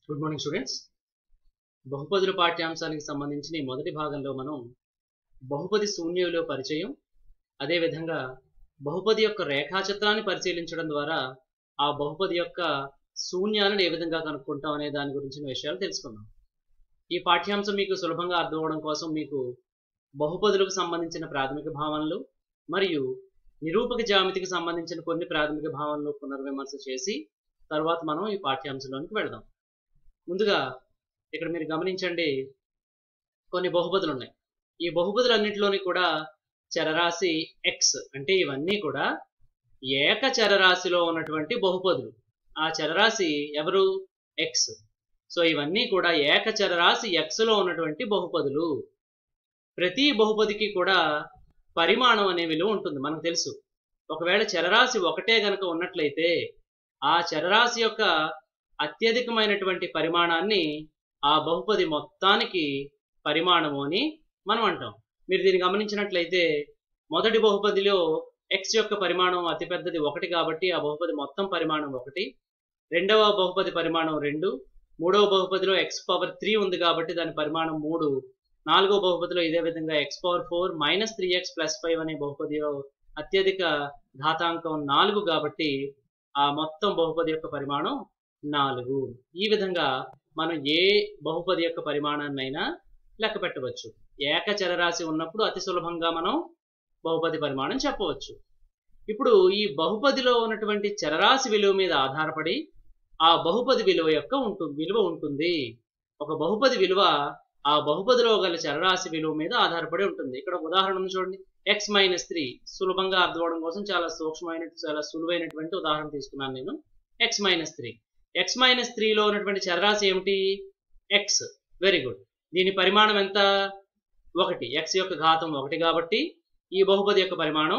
good morning students బహుపదుల పాఠ్యాంశానికి సంబంధించిన ఈ మొదటి భాగంలో మనం బహుపది శూన్యులో పరిచయం అదేవిధంగా బహుపది యొక్క రేఖాచిత్రాన్ని పరిశీలించడం ద్వారా ఆ బహుపది యొక్క శూన్యాలను ఏ విధంగా కనుక్కుంటాం అనే దాని గురించిన విషయాలు తెలుసుకుందాం ఈ పాఠ్యాంశం మీకు సులభంగా అర్థం అవడం కోసం మీకు బహుపదులకు సంబంధించిన ప్రాథమిక భావనలు మరియు నిరూపక జామితికి సంబంధించిన కొన్ని ప్రాథమిక భావనలు పునర్విమర్శ చేసి తర్వాత మనం ఈ పాఠ్యాంశంలోనికి వెళదాం ముందుగా ఇక్కడ మీరు గమనించండి కొన్ని బహుపదులు ఉన్నాయి ఈ బహుపదులన్నింటిలోని కూడా చరరాశి ఎక్స్ అంటే ఇవన్నీ కూడా ఏక చరరాశిలో ఉన్నటువంటి బహుపదులు ఆ చరరాశి ఎవరు ఎక్స్ సో ఇవన్నీ కూడా ఏక చరరాశి ఎక్స్లో ఉన్నటువంటి బహుపదులు ప్రతి బహుపదికి కూడా పరిమాణం అనే విలువ ఉంటుంది మనకు తెలుసు ఒకవేళ చరరాశి ఒకటే గనక ఉన్నట్లయితే ఆ చరరాశి యొక్క అత్యధికమైనటువంటి పరిమాణాన్ని ఆ బహుపది మొత్తానికి పరిమాణము అని మనం అంటాం మీరు దీన్ని గమనించినట్లయితే మొదటి బహుపదిలో ఎక్స్ యొక్క పరిమాణం అతిపెద్దది ఒకటి కాబట్టి ఆ బహుపది మొత్తం పరిమాణం ఒకటి రెండవ బహుపది పరిమాణం రెండు మూడవ బహుపదిలో ఎక్స్ పవర్ త్రీ ఉంది కాబట్టి దాని పరిమాణం మూడు నాలుగో బహుపదిలో ఇదే విధంగా x power four minus three x plus five అనే బహుపదిలో అత్యధిక ఘాతాంకం నాలుగు కాబట్టి ఆ మొత్తం బహుపది యొక్క పరిమాణం నాలుగు ఈ విధంగా మనం ఏ బహుపది యొక్క పరిమాణాన్నైనా లెక్క పెట్టవచ్చు ఏక చరరాశి ఉన్నప్పుడు అతి సులభంగా మనం బహుపది పరిమాణం చెప్పవచ్చు ఇప్పుడు ఈ బహుపదిలో ఉన్నటువంటి చరరాశి విలువ మీద ఆధారపడి ఆ బహుపది విలువ యొక్క ఉంటుంది విలువ ఉంటుంది ఒక బహుపది విలువ ఆ బహుపదిలో గల చరరాశి విలువ మీద ఆధారపడి ఉంటుంది ఇక్కడ ఒక ఉదాహరణ ఉంది చూడండి ఎక్స్ మైనస్ త్రీ సులభంగా అర్థం అవడం కోసం చాలా సూక్ష్మమైన చాలా సులువైనటువంటి ఉదాహరణ తీసుకున్నాను నేను x minus three x minus త్రీలో ఉన్నటువంటి చరరాశి ఏమిటి ఎక్స్ వెరీ గుడ్ దీని పరిమాణం ఎంత ఒకటి ఎక్స్ యొక్క ఘాతం ఒకటి కాబట్టి ఈ బహుపది యొక్క పరిమాణం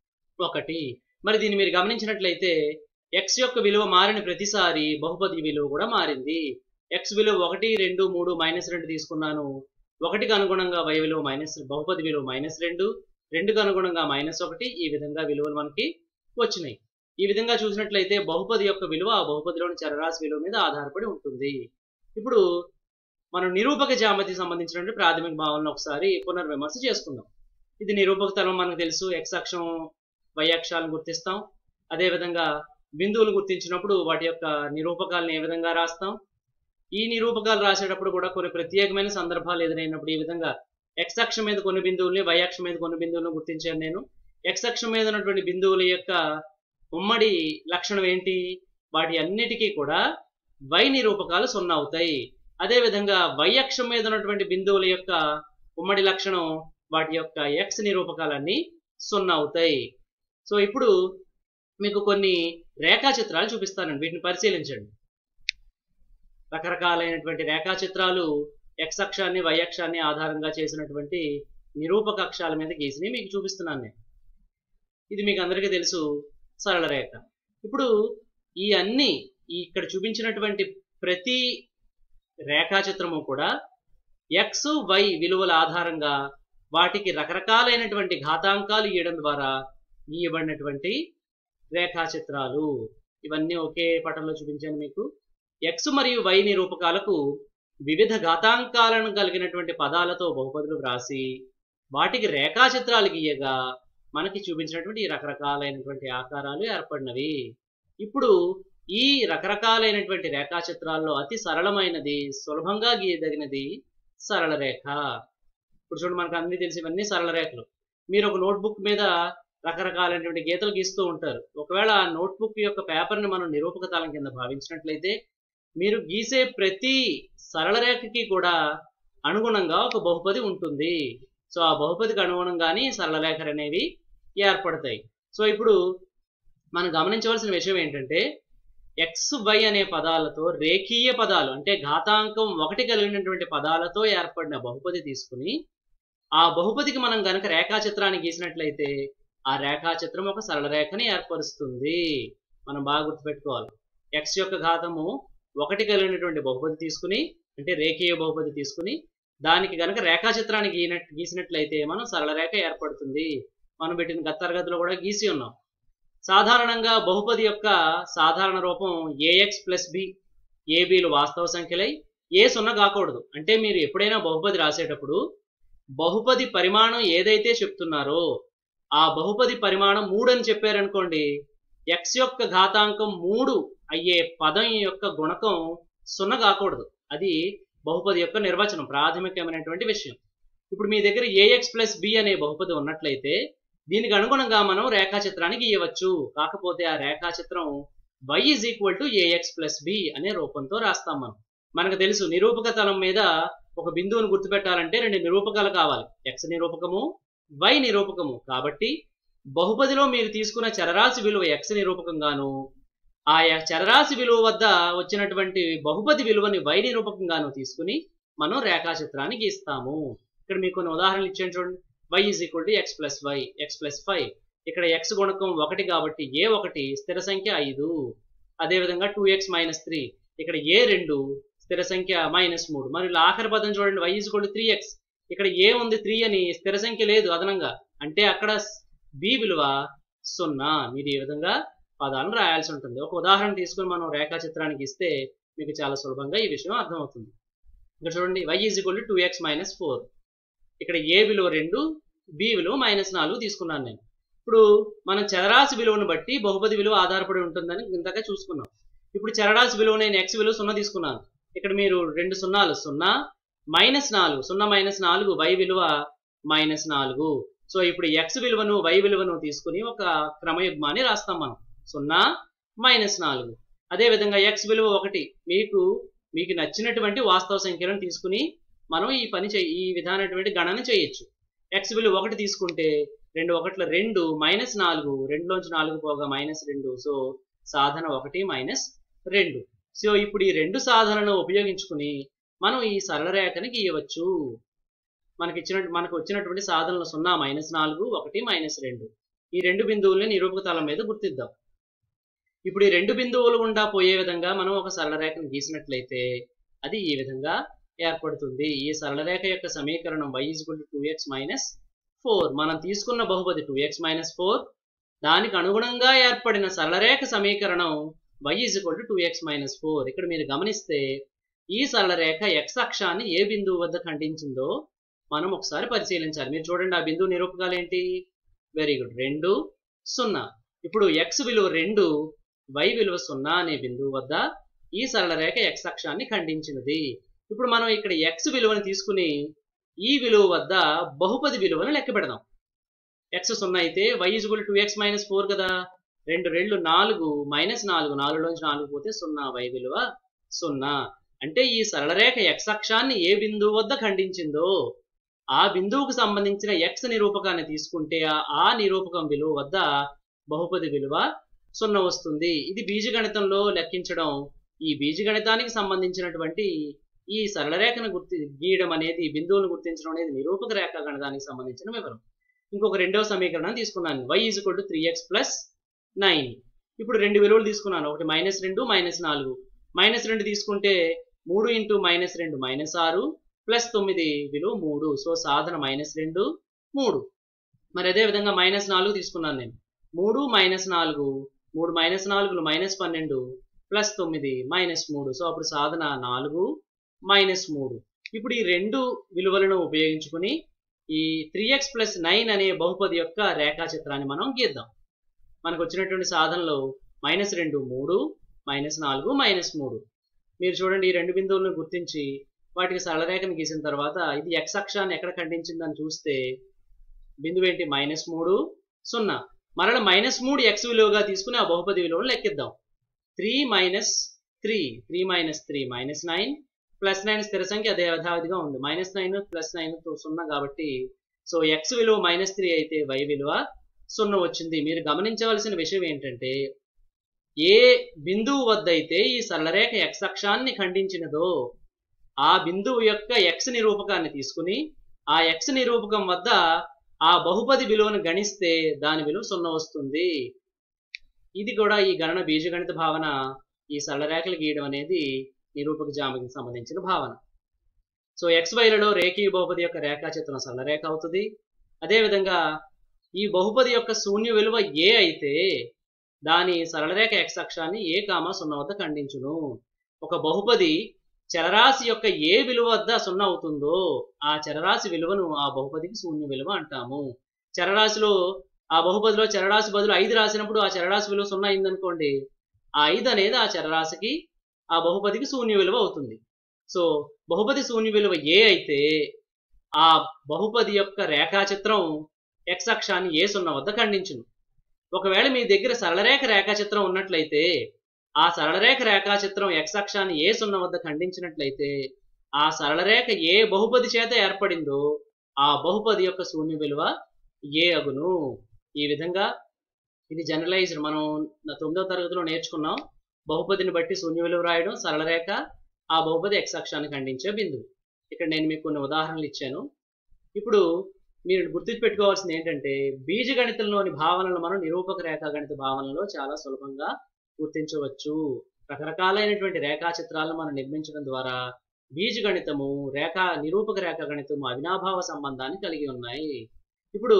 ఒకటి మరి దీన్ని మీరు గమనించినట్లయితే ఎక్స్ యొక్క విలువ మారిన ప్రతిసారి బహుపది విలువ కూడా మారింది ఎక్స్ విలువ ఒకటి రెండు మూడు మైనస్ రెండు తీసుకున్నాను ఒకటికి అనుగుణంగా వై విలువ మైనస్ బహుపది విలువ మైనస్ రెండు రెండుకు అనుగుణంగా మైనస్ ఒకటి ఈ విధంగా విలువలు మనకి వచ్చినాయి ఈ విధంగా చూసినట్లయితే బహుపది యొక్క విలువ ఆ బహుపదిలోని చరరాశి విలువ మీద ఆధారపడి ఉంటుంది ఇప్పుడు మనం నిరూపక జామతికి సంబంధించినటువంటి ప్రాథమిక భావనను ఒకసారి పునర్విమర్శ చేసుకుందాం ఇది నిరూపక తలం మనకు తెలుసు ఎక్స్ అక్షం వై అక్షాలను గుర్తిస్తాం అదేవిధంగా బిందువులు గుర్తించినప్పుడు వాటి యొక్క నిరూపకాలను ఏ విధంగా రాస్తాం ఈ నిరూపకాలు రాసేటప్పుడు కూడా కొన్ని ప్రత్యేకమైన సందర్భాలు ఎదురైనప్పుడు ఈ విధంగా ఎక్స్ అక్షం మీద కొన్ని బిందువుల్ని వై అక్షం మీద కొన్ని బిందువులను గుర్తించాను నేను ఎక్స్ అక్షం మీద ఉన్నటువంటి బిందువుల యొక్క ఉమ్మడి లక్షణం ఏంటి వాటి అన్నిటికీ కూడా వై నిరూపకాలు సున్నా అవుతాయి అదేవిధంగా వై అక్షం మీద ఉన్నటువంటి బిందువుల యొక్క ఉమ్మడి లక్షణం వాటి యొక్క ఎక్స్ నిరూపకాలన్నీ సున్నా అవుతాయి సో ఇప్పుడు మీకు కొన్ని రేఖాచిత్రాలు చూపిస్తానండి వీటిని పరిశీలించండి రకరకాలైనటువంటి రేఖాచిత్రాలు ఎక్స్ అక్షాన్ని వై అక్షాన్ని ఆధారంగా చేసినటువంటి నిరూపక అక్షాల మీద గీసిని మీకు చూపిస్తున్నాను నేను ఇది మీకు అందరికీ తెలుసు సరళ రేఖ ఇప్పుడు ఈ అన్ని ఇక్కడ చూపించినటువంటి ప్రతి రేఖాచిత్రము కూడా ఎక్స్ వై విలువల ఆధారంగా వాటికి రకరకాలైనటువంటి ఘాతాంకాలు ఇవ్వడం ద్వారా గీయబడినటువంటి రేఖాచిత్రాలు ఇవన్నీ ఒకే పటంలో చూపించాను మీకు ఎక్స్ మరియు వై నిరూపకాలకు వివిధ ఘాతాంకాలను కలిగినటువంటి పదాలతో బహుపదులు వ్రాసి వాటికి రేఖాచిత్రాలు గీయగా మనకి చూపించినటువంటి రకరకాలైనటువంటి ఆకారాలు ఏర్పడినవి ఇప్పుడు ఈ రకరకాలైనటువంటి రేఖాచిత్రాల్లో అతి సరళమైనది సులభంగా గీయదగినది సరళ రేఖ ఇప్పుడు చూడండి మనకు అన్ని తెలిసి ఇవన్నీ సరళ రేఖలు మీరు ఒక నోట్బుక్ మీద రకరకాలైనటువంటి గీతలు గీస్తూ ఉంటారు ఒకవేళ ఆ నోట్బుక్ యొక్క పేపర్ని మనం నిరూపక తలం కింద భావించినట్లయితే మీరు గీసే ప్రతి సరళ రేఖకి కూడా అనుగుణంగా ఒక బహుపది ఉంటుంది సో ఆ బహుపదికి అనుగుణంగానే సరళ రేఖలు అనేవి ఏర్పడతాయి సో ఇప్పుడు మనం గమనించవలసిన విషయం ఏంటంటే ఎక్స్ వై అనే పదాలతో రేఖీయ పదాలు అంటే ఘాతాంకం ఒకటి కలిగినటువంటి పదాలతో ఏర్పడిన బహుపది తీసుకుని ఆ బహుపదికి మనం గనక రేఖాచిత్రాన్ని గీసినట్లయితే ఆ రేఖాచిత్రం ఒక సరళ రేఖని ఏర్పరుస్తుంది మనం బాగా గుర్తుపెట్టుకోవాలి ఎక్స్ యొక్క ఘాతము ఒకటి కలిగినటువంటి బహుపది తీసుకుని అంటే రేఖీయ బహుపది తీసుకుని దానికి గనక రేఖాచిత్రాన్ని గీనట్ గీసినట్లయితే మనం సరళ రేఖ ఏర్పడుతుంది మనం పెట్టిన గత తరగతిలో కూడా గీసి ఉన్నాం సాధారణంగా బహుపది యొక్క సాధారణ రూపం ఏఎక్స్ ప్లస్ బి ఏబీలు వాస్తవ సంఖ్యలై ఏ సున్నా కాకూడదు అంటే మీరు ఎప్పుడైనా బహుపది రాసేటప్పుడు బహుపది పరిమాణం ఏదైతే చెప్తున్నారో ఆ బహుపది పరిమాణం మూడు అని చెప్పారనుకోండి ఎక్స్ యొక్క ఘాతాంకం మూడు అయ్యే పదం యొక్క గుణకం సున్నా కాకూడదు అది బహుపది యొక్క నిర్వచనం ప్రాథమికమైనటువంటి విషయం ఇప్పుడు మీ దగ్గర ఏఎక్స్ ప్లస్ బి అనే బహుపది ఉన్నట్లయితే దీనికి అనుగుణంగా మనం రేఖాచిత్రాన్ని గీయవచ్చు కాకపోతే ఆ రేఖాచిత్రం y is equal to a x plus b అనే రూపంతో రాస్తాం మనం మనకు తెలుసు నిరూపక తలం మీద ఒక బిందువును గుర్తుపెట్టాలంటే రెండు నిరూపకాలు కావాలి x నిరూపకము y నిరూపకము కాబట్టి బహుపదిలో మీరు తీసుకున్న చరరాశి విలువ x నిరూపకంగాను ఆ చరరాశి విలువ వద్ద వచ్చినటువంటి బహుపది విలువని y నిరూపకంగాను తీసుకుని మనం రేఖాచిత్రాన్ని గీస్తాము ఇక్కడ మీకు కొన్ని ఉదాహరణలు ఇచ్చాను చూడండి y is equal to x plus y x plus five ఇక్కడ ఎక్స్ గుణకం ఒకటి కాబట్టి ఏ ఒకటి స్థిర సంఖ్య ఐదు అదేవిధంగా టూ ఎక్స్ మైనస్ త్రీ ఇక్కడ ఏ రెండు స్థిర సంఖ్య మైనస్ మూడు మరి ఆఖరి పదం చూడండి y is equal to three x ఇక్కడ ఏ ఉంది త్రీ అని స్థిర సంఖ్య లేదు అదనంగా అంటే అక్కడ బి విలువ సున్నా మీరు ఈ విధంగా పదాలను రాయాల్సి ఉంటుంది ఒక ఉదాహరణ తీసుకుని మనం రేఖాచిత్రానికి ఇస్తే మీకు చాలా సులభంగా ఈ విషయం అర్థమవుతుంది ఇక్కడ చూడండి y is equal to two x minus four ఇక్కడ ఏ విలువ రెండు బి విలువ మైనస్ నాలుగు తీసుకున్నాను నేను ఇప్పుడు మనం చదరాశి విలువను బట్టి బహుపది విలువ ఆధారపడి ఉంటుందని ఇంతగా చూసుకున్నాం ఇప్పుడు చరరాశి విలువ నేను ఎక్స్ విలువ సున్నా తీసుకున్నాను ఇక్కడ మీరు రెండు సున్నాలు సున్నా మైనస్ నాలుగు సున్నా మైనస్ నాలుగు వై విలువ మైనస్ నాలుగు సో ఇప్పుడు ఎక్స్ విలువను వై విలువను తీసుకుని ఒక క్రమయుగ్మాన్ని రాస్తాం మనం సున్నా మైనస్ నాలుగు అదేవిధంగా ఎక్స్ విలువ ఒకటి మీకు మీకు నచ్చినటువంటి వాస్తవ సంఖ్యలను తీసుకుని మనం ఈ పని చే ఈ విధానటువంటి గణన చేయొచ్చు ఎక్స్ విలువ ఒకటి తీసుకుంటే రెండు ఒకట్ల రెండు మైనస్ నాలుగు రెండులోంచి నాలుగు పోగా మైనస్ రెండు సో సాధన ఒకటి మైనస్ రెండు సో ఇప్పుడు ఈ రెండు సాధనను ఉపయోగించుకుని మనం ఈ సరళ రేఖని గీయవచ్చు మనకి ఇచ్చిన మనకు వచ్చినటువంటి సాధనలు సున్నా మైనస్ నాలుగు ఒకటి మైనస్ రెండు ఈ రెండు బిందువుల్ని నిరూపక తలం మీద గుర్తిద్దాం ఇప్పుడు ఈ రెండు బిందువులు గుండా పోయే విధంగా మనం ఒక సరళ రేఖను గీసినట్లయితే అది ఈ విధంగా ఏర్పడుతుంది ఈ సరళ రేఖ యొక్క సమీకరణం y two x minus four మనం తీసుకున్న బహుపది టూ ఎక్స్ మైనస్ ఫోర్ దానికి అనుగుణంగా ఏర్పడిన సరళరేఖ సమీకరణం y two x minus four ఇక్కడ మీరు గమనిస్తే ఈ సరళరేఖ x అక్షాన్ని ఏ బిందువు వద్ద ఖండించిందో మనం ఒకసారి పరిశీలించాలి మీరు చూడండి ఆ బిందువు నిరూపకాలు ఏంటి వెరీ గుడ్ రెండు సున్నా ఇప్పుడు x విలువ రెండు y విలువ సున్నా అనే బిందువు వద్ద ఈ సరళరేఖ x అక్షాన్ని ఖండించినది ఇప్పుడు మనం ఇక్కడ x విలువని తీసుకుని ఈ విలువ వద్ద బహుపది విలువను లెక్క పెడదాం ఎక్స్ సున్నా అయితే y is equal two x minus four కదా రెండు రెండు నాలుగు మైనస్ నాలుగు నాలుగులోంచి నాలుగు పోతే సున్నా వై విలువ సున్నా అంటే ఈ సరళరేఖ ఎక్స్ అక్షాన్ని ఏ బిందువు వద్ద ఖండించిందో ఆ బిందువుకు సంబంధించిన ఎక్స్ నిరూపకాన్ని తీసుకుంటే ఆ నిరూపకం విలువ వద్ద బహుపది విలువ సున్నా వస్తుంది ఇది బీజగణితంలో లెక్కించడం ఈ బీజగణితానికి సంబంధించినటువంటి ఈ సరళరేఖను గుర్తి గీయడం అనేది బిందువును గుర్తించడం అనేది నిరూపక రేఖ గణితానికి సంబంధించిన వివరం ఇంకొక రెండవ సమీకరణం తీసుకున్నాను y is to three x plus nine ఇప్పుడు రెండు విలువలు తీసుకున్నాను ఒకటి మైనస్ రెండు మైనస్ నాలుగు మైనస్ రెండు తీసుకుంటే మూడు ఇంటూ మైనస్ రెండు మైనస్ ఆరు ప్లస్ తొమ్మిది విలువ మూడు సో సాధన మైనస్ రెండు మూడు మరి అదే విధంగా మైనస్ నాలుగు తీసుకున్నాను నేను మూడు మైనస్ నాలుగు మూడు మైనస్ నాలుగులు మైనస్ పన్నెండు ప్లస్ తొమ్మిది మైనస్ మూడు సో అప్పుడు సాధన నాలుగు మైనస్ మూడు ఇప్పుడు ఈ రెండు విలువలను ఉపయోగించుకుని ఈ త్రీ ఎక్స్ ప్లస్ నైన్ అనే బహుపది యొక్క రేఖాచిత్రాన్ని మనం గీద్దాం మనకు వచ్చినటువంటి సాధనలో మైనస్ రెండు మూడు మైనస్ నాలుగు మైనస్ మూడు మీరు చూడండి ఈ రెండు బిందువులను గుర్తించి వాటికి సరళరేఖను గీసిన తర్వాత ఇది ఎక్స్ అక్షాన్ని ఎక్కడ ఖండించిందని చూస్తే బిందువు ఏంటి మైనస్ మూడు సున్నా మరల మైనస్ మూడు ఎక్స్ విలువగా తీసుకుని ఆ బహుపది విలువను లెక్కిద్దాం three minus three three minus three minus nine plus nine స్థిర సంఖ్య అదే యథావిధిగా ఉంది మైనస్ నైన్ ప్లస్ నైన్ సున్నా కాబట్టి సో ఎక్స్ విలువ మైనస్ త్రీ అయితే వై విలువ సున్నా వచ్చింది మీరు గమనించవలసిన విషయం ఏంటంటే ఏ బిందువు వద్ద అయితే ఈ సరళరేఖ ఎక్స్ అక్షాన్ని ఖండించినదో ఆ బిందువు యొక్క ఎక్స్ నిరూపకాన్ని తీసుకుని ఆ ఎక్స్ నిరూపకం వద్ద ఆ బహుపది విలువను గణిస్తే దాని విలువ సున్నా వస్తుంది ఇది కూడా ఈ గణన బీజగణిత భావన ఈ సరళరేఖలు గీయడం అనేది నిరూపక జామికి సంబంధించిన భావన సో ఎక్స్ వైలలో రేఖీ బహుపది యొక్క రేఖాచిత్రం సరళరేఖ అవుతుంది అదేవిధంగా ఈ బహుపది యొక్క శూన్య విలువ ఏ అయితే దాని సరళరేఖ ఎక్స్ అక్షాన్ని ఏ కామ సున్నా వద్ద ఖండించును ఒక బహుపది చరరాశి యొక్క ఏ విలువ వద్ద సున్నా అవుతుందో ఆ చరరాశి విలువను ఆ బహుపదికి శూన్య విలువ అంటాము చరరాశిలో ఆ బహుపదిలో చరరాశి బదులు ఐదు రాసినప్పుడు ఆ చరరాశి విలువ సున్నా అయిందనుకోండి ఆ ఐదు అనేది ఆ చరరాశికి ఆ బహుపదికి శూన్య విలువ అవుతుంది సో బహుపది శూన్య విలువ ఏ అయితే ఆ బహుపది యొక్క రేఖాచిత్రం ఎక్స్ అక్షాన్ని ఏ సున్నా వద్ద ఖండించును ఒకవేళ మీ దగ్గర సరళరేఖ రేఖాచిత్రం ఉన్నట్లయితే ఆ సరళరేఖ రేఖాచిత్రం ఎక్స్ అక్షాన్ని ఏ సున్నా వద్ద ఖండించినట్లయితే ఆ సరళరేఖ ఏ బహుపది చేత ఏర్పడిందో ఆ బహుపది యొక్క శూన్య విలువ ఏ అగును ఈ విధంగా ఇది జనరలైజ్డ్ మనం తొమ్మిదవ తరగతిలో నేర్చుకున్నాం బహుపదిని బట్టి శూన్య విలువ రాయడం సరళరేఖ ఆ బహుపది ఎక్స్ అక్షాన్ని ఖండించే బిందువు ఇక్కడ నేను మీకు కొన్ని ఉదాహరణలు ఇచ్చాను ఇప్పుడు మీరు గుర్తుపెట్టుకోవాల్సింది ఏంటంటే బీజగణితంలోని భావనలు మనం నిరూపక రేఖాగణిత భావనలో చాలా సులభంగా గుర్తించవచ్చు రకరకాలైనటువంటి రేఖాచిత్రాలను మనం నిర్మించడం ద్వారా బీజగణితము రేఖా నిరూపక రేఖాగణితము అవినాభావ సంబంధాన్ని కలిగి ఉన్నాయి ఇప్పుడు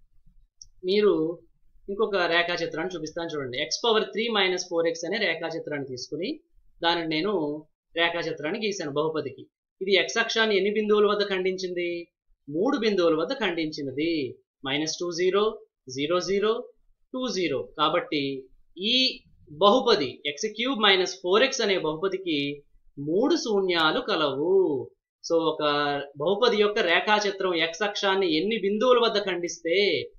మీరు ఇంకొక రేఖాచిత్రాన్ని చూపిస్తాను చూడండి x power three minus four x అనే రేఖాచిత్రాన్ని తీసుకుని దానిని నేను రేఖాచిత్రాన్ని గీశాను బహుపదికి ఇది ఎక్స్ అక్షాన్ని ఎన్ని బిందువుల వద్ద ఖండించింది మూడు బిందువుల వద్ద ఖండించినది minus two zero zero zero two zero కాబట్టి ఈ బహుపది x cube minus four x అనే బహుపదికి మూడు శూన్యాలు కలవు సో ఒక బహుపది యొక్క రేఖాచిత్రం ఎక్స్ అక్షాన్ని ఎన్ని బిందువుల వద్ద ఖండిస్తే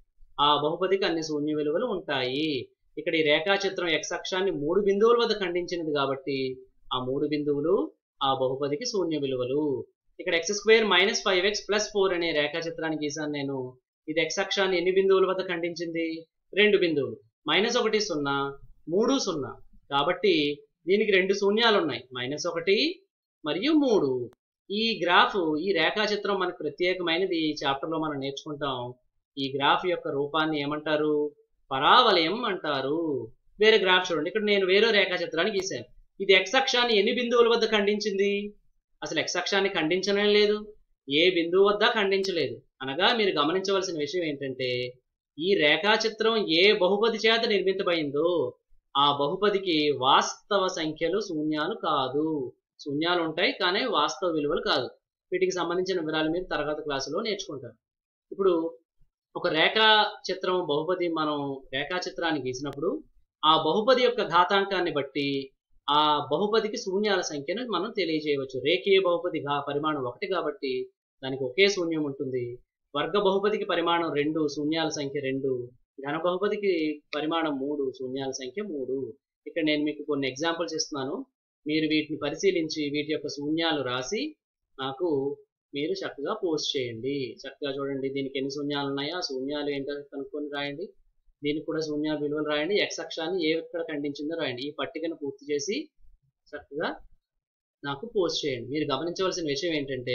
ఆ బహుపదికి అన్ని శూన్య విలువలు ఉంటాయి ఇక్కడ ఈ రేఖాచిత్రం ఎక్స్ అక్షాన్ని మూడు బిందువుల వద్ద ఖండించినది కాబట్టి ఆ మూడు బిందువులు ఆ బహుపదికి శూన్య విలువలు ఇక్కడ x square minus five x plus four అనే రేఖాచిత్రాన్ని గీసాను నేను ఇది ఎక్స్ అక్షాన్ని ఎన్ని బిందువుల వద్ద ఖండించింది రెండు బిందువులు మైనస్ ఒకటి సున్నా మూడు సున్నా కాబట్టి దీనికి రెండు శూన్యాలు ఉన్నాయి మైనస్ ఒకటి మరియు మూడు ఈ గ్రాఫ్ ఈ రేఖాచిత్రం మనకు ప్రత్యేకమైనది ఈ చాప్టర్లో మనం నేర్చుకుంటాం ఈ గ్రాఫ్ యొక్క రూపాన్ని ఏమంటారు పరావలయం అంటారు వేరే గ్రాఫ్ చూడండి ఇక్కడ నేను వేరే రేఖాచిత్రాన్ని గీశాను ఇది ఎక్స్ అక్షాన్ని ఎన్ని బిందువుల వద్ద ఖండించింది అసలు ఎక్స్ అక్షాన్ని ఖండించడం లేదు ఏ బిందువు వద్ద ఖండించలేదు అనగా మీరు గమనించవలసిన విషయం ఏంటంటే ఈ రేఖాచిత్రం ఏ బహుపది చేత నిర్మితమైందో ఆ బహుపదికి వాస్తవ సంఖ్యలు శూన్యాలు కాదు శూన్యాలు ఉంటాయి కానీ వాస్తవ విలువలు కాదు వీటికి సంబంధించిన వివరాలు మీరు తరగతి క్లాసులో నేర్చుకుంటారు ఇప్పుడు ఒక రేఖా చిత్రం బహుపది మనం రేఖాచిత్రాన్ని గీసినప్పుడు ఆ బహుపది యొక్క ఘాతాంకాన్ని బట్టి ఆ బహుపదికి శూన్యాల సంఖ్యను మనం తెలియజేయవచ్చు రేఖీయ బహుపది ఘా పరిమాణం ఒకటి కాబట్టి దానికి ఒకే శూన్యం ఉంటుంది వర్గ బహుపదికి పరిమాణం రెండు శూన్యాల సంఖ్య రెండు ఘన బహుపదికి పరిమాణం మూడు శూన్యాల సంఖ్య మూడు ఇక్కడ నేను మీకు కొన్ని ఎగ్జాంపుల్స్ ఇస్తున్నాను మీరు వీటిని పరిశీలించి వీటి యొక్క శూన్యాలు రాసి నాకు మీరు చక్కగా పోస్ట్ చేయండి చక్కగా చూడండి దీనికి ఎన్ని శూన్యాలు ఉన్నాయో ఆ శూన్యాలు ఏంటో కనుక్కొని రాయండి దీనికి కూడా శూన్యాల విలువలు రాయండి ఎక్స్ అక్షాన్ని ఏ ఎక్కడ ఖండించిందో రాయండి ఈ పట్టికను పూర్తి చేసి చక్కగా నాకు పోస్ట్ చేయండి మీరు గమనించవలసిన విషయం ఏంటంటే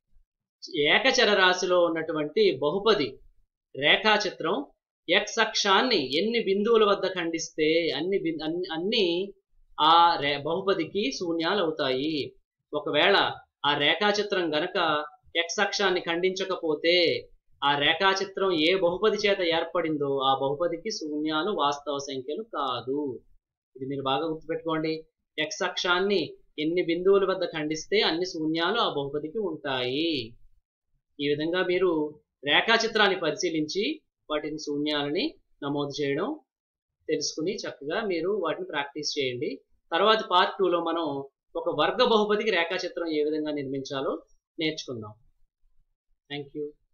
ఏకచర రాశిలో ఉన్నటువంటి బహుపది రేఖాచిత్రం ఎక్స్ అక్షాన్ని ఎన్ని బిందువుల వద్ద ఖండిస్తే అన్ని బిం- అన్ని- అన్ని ఆ రే బహుపదికి శూన్యాలు అవుతాయి ఒకవేళ ఆ రేఖాచిత్రం గనక ఎక్స్ అక్షాన్ని ఖండించకపోతే ఆ రేఖాచిత్రం ఏ బహుపది చేత ఏర్పడిందో ఆ బహుపదికి శూన్యాలు వాస్తవ సంఖ్యలు కాదు ఇది మీరు బాగా గుర్తుపెట్టుకోండి ఎక్స్ అక్షాన్ని ఎన్ని బిందువుల వద్ద ఖండిస్తే అన్ని శూన్యాలు ఆ బహుపదికి ఉంటాయి ఈ విధంగా మీరు రేఖాచిత్రాన్ని పరిశీలించి వాటిని శూన్యాలని నమోదు చేయడం తెలుసుకుని చక్కగా మీరు వాటిని ప్రాక్టీస్ చేయండి తర్వాత పార్ట్ టూలో మనం ఒక వర్గ బహుపదికి రేఖాచిత్రం ఏ విధంగా నిర్మించాలో నేర్చుకుందాం థ్యాంక్ యూ